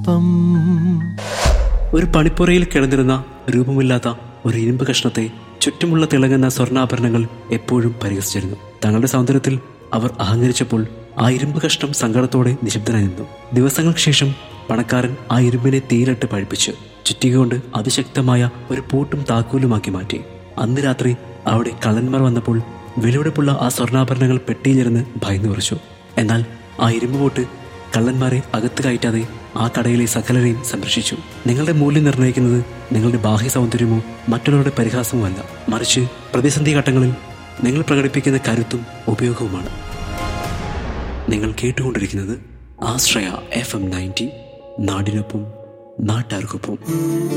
ഒപ്പം ഒരു പണിപ്പുറയിൽ കിടന്നിരുന്ന രൂപമില്ലാത്ത ഒരു ഇരുമ്പ് കഷ്ണത്തെ ചുറ്റുമുള്ള തിളങ്ങുന്ന സ്വർണ്ണാഭരണങ്ങൾ എപ്പോഴും പരിഹസിച്ചിരുന്നു തങ്ങളുടെ സൗന്ദര്യത്തിൽ അവർ അഹങ്കരിച്ചപ്പോൾ ആ ഇരുമ്പ് കഷ്ണം സങ്കടത്തോടെ നിശബ്ദനായി നിന്നു ദിവസങ്ങൾക്ക് ശേഷം പണക്കാരൻ ആ ഇരുമ്പിനെ തീയിലിട്ട് പഴിപ്പിച്ച് ചുറ്റിക കൊണ്ട് അതിശക്തമായ ഒരു പൂട്ടും താക്കോലുമാക്കി മാറ്റി അന്ന് രാത്രി അവിടെ കള്ളന്മാർ വന്നപ്പോൾ വിലപിടിപ്പുള്ള ആ സ്വർണ്ണാഭരണങ്ങൾ പെട്ടിയിലിരുന്ന് ഭയന്നു വിറച്ചു എന്നാൽ ആ ഇരുമ്പ് പൂട്ട് കള്ളന്മാരെ അകത്ത് കയറ്റാതെ ആ കടയിലെ സകലരെയും സംരക്ഷിച്ചു നിങ്ങളുടെ മൂല്യം നിർണ്ണയിക്കുന്നത് നിങ്ങളുടെ ബാഹ്യ സൗന്ദര്യമോ മറ്റുള്ളവരുടെ പരിഹാസമോ അല്ല മറിച്ച് പ്രതിസന്ധി ഘട്ടങ്ങളിൽ നിങ്ങൾ പ്രകടിപ്പിക്കുന്ന കരുത്തും ഉപയോഗവുമാണ് നിങ്ങൾ കേട്ടുകൊണ്ടിരിക്കുന്നത് ആശ്രയ എഫ് എം നയൻറ്റി നാടിനൊപ്പം നാട്ടാർക്കൊപ്പം